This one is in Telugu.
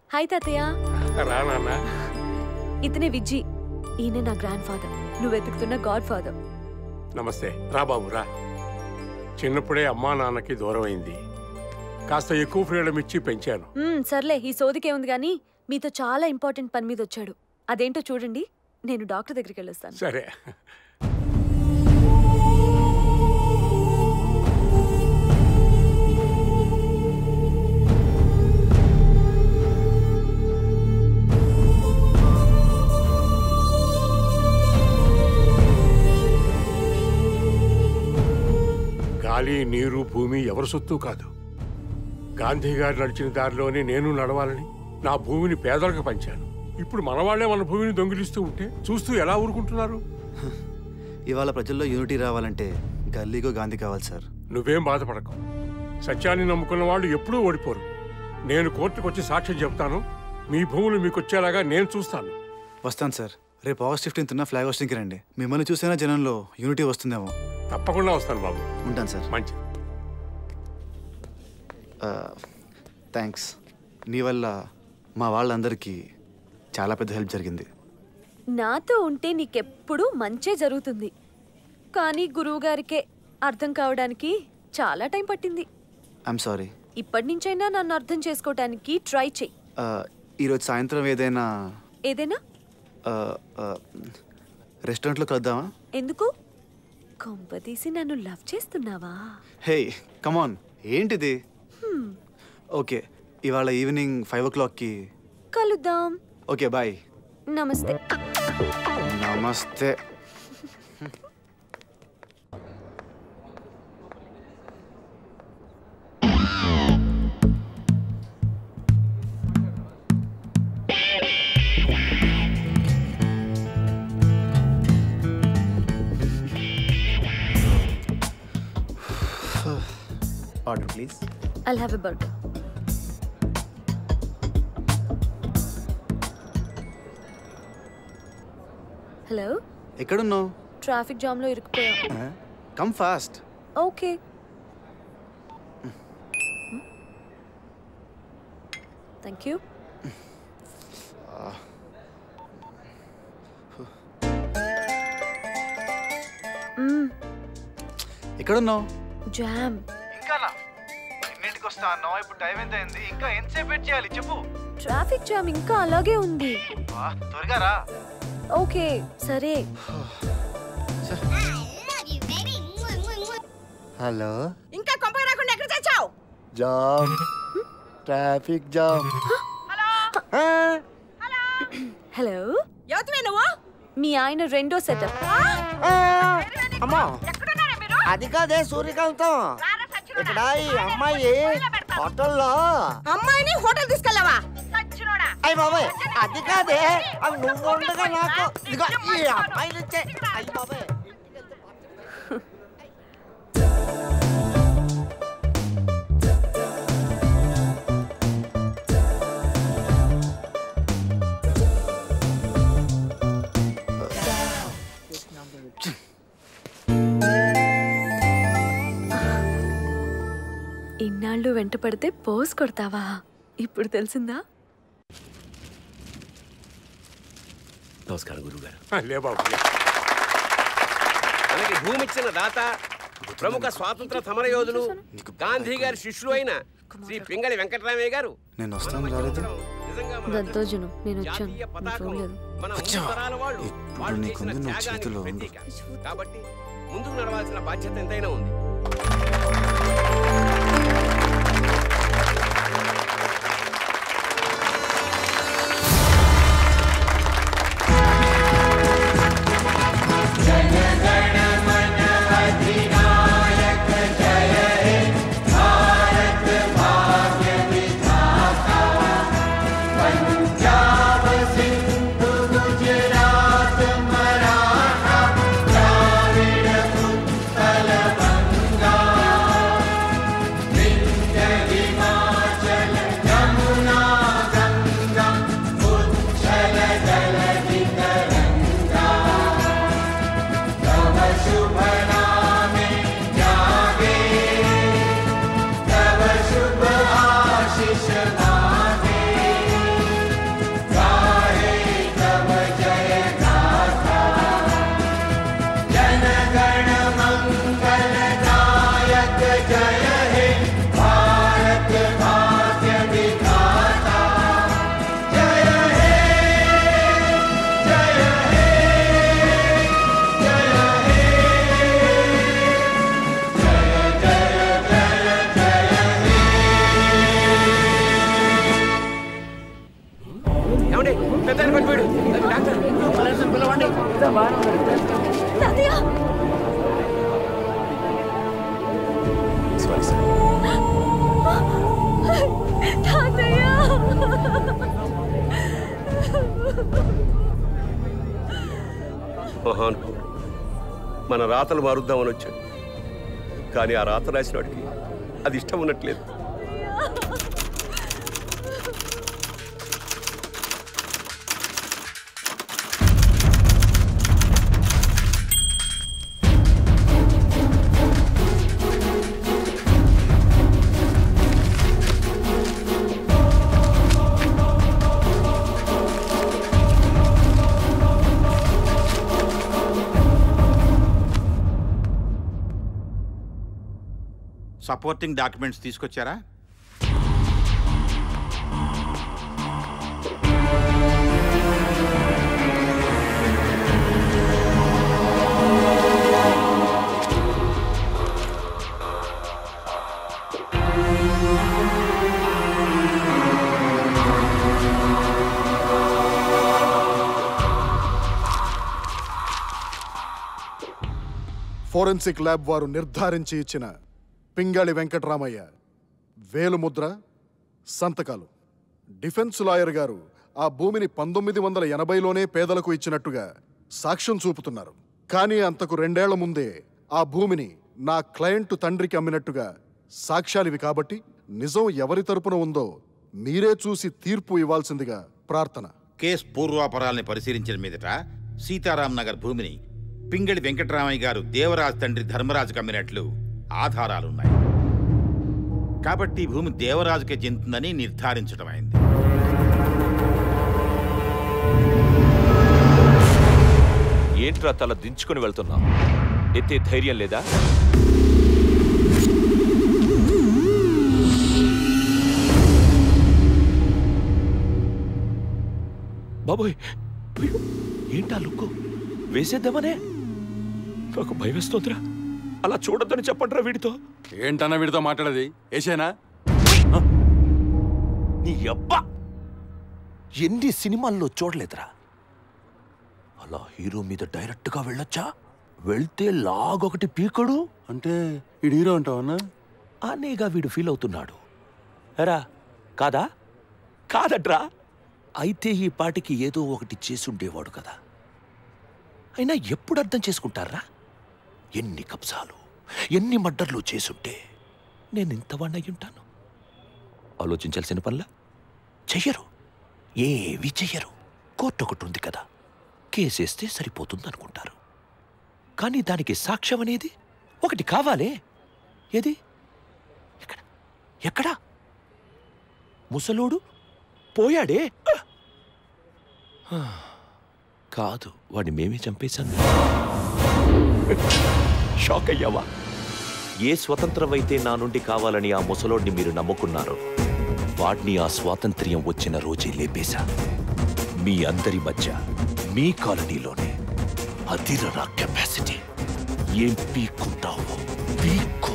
హాయ్ తాతయ్య రా నాన్న ఇతనే విజ్జి ఈయన నా గ్రాండ్ ఫాదర్ నువ్వు వెతుకుతున్న గాడ్ ఫాదర్ నమస్తే రా బాబు రా చిన్నప్పుడే అమ్మా నాన్నకి దూరం అయింది కాస్త ఎక్కువ ఫ్రీడమ్ ఇచ్చి పెంచాను మ్మ్, సర్లే ఈ సోదికే ఉంది కానీ మీతో చాలా ఇంపార్టెంట్ పని మీద వచ్చాడు అదేంటో చూడండి నేను డాక్టర్ దగ్గరికి వెళ్ళొస్తాను సరే గాలి నీరు భూమి ఎవరి సొత్తు కాదు గాంధీ గారు నడిచిన దారిలోనే నేను నడవాలని నా భూమిని పేదలకు పంచాను ఇప్పుడు మనవాళ్లే మన భూమిని దొంగిలిస్తూ ఉంటే చూస్తూ ఎలా ఊరుకుంటున్నారు ఇవాళ ప్రజల్లో యూనిటీ రావాలంటే గల్లీగో గాంధీ కావాలి సార్ నువ్వేం బాధపడకు సత్యాన్ని నమ్ముకున్న వాళ్ళు ఎప్పుడూ ఓడిపోరు నేను కోర్టుకు వచ్చి సాక్ష్యం చెప్తాను మీ భూములు మీకు వచ్చేలాగా నేను చూస్తాను వస్తాను సార్ రేపు ఆగస్ట్ ఫిఫ్టీన్త్ ఉన్న ఫ్లాగ్ హోస్టింగ్కి రండి మిమ్మల్ని చూసైనా జనంలో యూనిటీ వస్తుందేమో తప్పకుండా వస్తాను బాబు ఉంటాను సార్ మంచి థ్యాంక్స్ నీ వల్ల మా వాళ్ళందరికీ చాలా పెద్ద హెల్ప్ జరిగింది నాతో ఉంటే నీకెప్పుడు మంచే జరుగుతుంది కానీ గురువుగారికే అర్థం కావడానికి చాలా టైం పట్టింది ఐఎమ్ సారీ ఇప్పటి నుంచైనా నన్ను అర్థం చేసుకోవడానికి ట్రై చెయ్యి ఈరోజు సాయంత్రం ఏదైనా ఏదైనా రెస్టారెంట్లో కలుద్దామా ఎందుకు కొంపతీసి నన్ను లవ్ చేస్తున్నావా హే కమాన్ ఏంటిది హ్మ్, ఓకే ఇవాళ ఈవినింగ్ ఫైవ్ ఓ క్లాక్కి కలుద్దాం ఓకే బాయ్ నమస్తే నమస్తే order please I'll have a burger hello ఎక్కడున్నావు ట్రాఫిక్ జామ్ లో ఇరుక్కుపోయా come fast okay thank you ఎక్కడున్నావు జామ్ ఇంకా ఎన్నింటికి వస్తా అన్నావు ఇప్పుడు టైం ఎంత అయింది ఇంకా ఎంతసేపు వెయిట్ చేయాలి చెప్పు ట్రాఫిక్ జామ్ ఇంకా అలాగే ఉంది త్వరగా రా ఓకే సరే హలో ఇంకా కొంపగా రాకుండా ఎక్కడ తెచ్చావు జామ్ ట్రాఫిక్ జామ్ హలో యువతమే నువ్వు మీ ఆయన రెండో సెటప్ అమ్మా అది కాదే సూర్యకాంతం ఇక్కడ ఈ అమ్మాయి హోటల్లో అమ్మాయిని హోటల్ తీసుకెళ్ళావా అయ్యి బాబాయ్ అది కాదే అవి నువ్వు ఉండగా నాకు ఇదిగో ఈ అమ్మాయి నుంచే అయ్యి బాబాయ్ ఇన్నాళ్ళు వెంట పడితే పోస్ కొడతావా ఇప్పుడు తెలిసిందా నమస్కారం గురుగారు లే బాబు లే. మనకి భూమి ఇచ్చిన దాత ప్రముఖ స్వాతంత్ర సమరయోధులు గాంధీ గారి శిష్యులు అయిన శ్రీ పింగళి వెంకటరామయ్య గారు నేను వస్తాను రాలేదు నిజంగా మన దద్దోజనం నేను వచ్చాను జాతీయ నువ్వు పతాకం చూడలేదు మన వచ్చావా? తరాల వాళ్ళు ఇప్పుడు వాళ్ళు నీకుంది చేసిన నా త్యాగానికి చేతిలో ఉంది. ప్రతీక కాబట్టి ముందుకు నడవాల్సిన బాధ్యత ఎంతైనా ఉంది గుజరాత్ మరాఠా ద్రావిడ ఉత్కల బంగా మహానుభావుడు మన రాతలు మారుద్దామని వచ్చాడు కానీ ఆ రాత రాసిన వాడికి అది ఇష్టం ఉన్నట్లేదు సపోర్టింగ్ డాక్యుమెంట్స్ తీసుకొచ్చారా ఫోరెన్సిక్ ల్యాబ్ వారు నిర్ధారించి ఇచ్చిన పింగాళి వెంకటరామయ్య వేలుముద్ర సంతకాలు డిఫెన్స్ లాయర్ గారు ఆ భూమిని పంతొమ్మిది వందల ఎనభైలోనే పేదలకు ఇచ్చినట్టుగా సాక్ష్యం చూపుతున్నారు కానీ అంతకు రెండేళ్ల ముందే ఆ భూమిని నా క్లయింట్ తండ్రికి అమ్మినట్టుగా సాక్ష్యాలివి కాబట్టి నిజం ఎవరి తరపున ఉందో మీరే చూసి తీర్పు ఇవ్వాల్సిందిగా ప్రార్థన కేస్ పూర్వాపరాల్ని పరిశీలించిన మీదట సీతారాం నగర్ భూమిని పింగళి వెంకటరామయ్య గారు దేవరాజ్ తండ్రి ధర్మరాజు కమ్మినట్లు ఆధారాలున్నాయి కాబట్టి ఈ భూమి దేవరాజుకే చెందుతుందని నిర్ధారించడం అయింది ఏంట్రా తల దించుకుని వెళ్తున్నావు ఎత్తే ధైర్యం లేదా బాబోయ్ అయ్యో, ఏంటా లుక్కు వేసేద్దామనే నాకు భయం వేస్తోందిరా అలా చూడొద్దని చెప్పండిరా వీడితో ఏంటన్నా వీడితో మాట్లాడేది ఏసేనా నీ అబ్బా ఎన్ని సినిమాల్లో చూడలేదురా అలా హీరో మీద డైరెక్ట్గా వెళ్ళొచ్చా వెళ్తే లాగొకటి పీకడు అంటే ఈ హీరో అంటావన్నా అనేగా వీడు ఫీల్ అవుతున్నాడు ఎరా కాదా కాదట్రా అయితే ఈ పాటికి ఏదో ఒకటి చేసుండేవాడు కదా అయినా ఎప్పుడు అర్థం చేసుకుంటారా ఎన్ని కబ్జాలు ఎన్ని మడ్డర్లు చేసుంటే నేను ఇంతవాణ్ణి అయి ఉంటాను ఆలోచించాల్సిన పనుల చెయ్యరు ఏవి చెయ్యరు కోర్టు ఒకటి ఉంది కదా కేసేస్తే సరిపోతుంది అనుకుంటారు కానీ దానికి సాక్ష్యం అనేది ఒకటి కావాలే ఏది ఎక్కడ ఎక్కడా ముసలోడు పోయాడే కాదు వాడిని మేమే చంపేశాను షాక్ అయ్యావా ఏ స్వతంత్రం అయితే నా నుండి కావాలని ఆ ముసలోడిని మీరు నమ్ముకున్నారో వాడిని ఆ స్వాతంత్ర్యం వచ్చిన రోజే లేపేశా మీ అందరి మధ్య మీ కాలనీలోనే అదిర నా కెపాసిటీ ఏం పీక్కుంటావో పీక్కు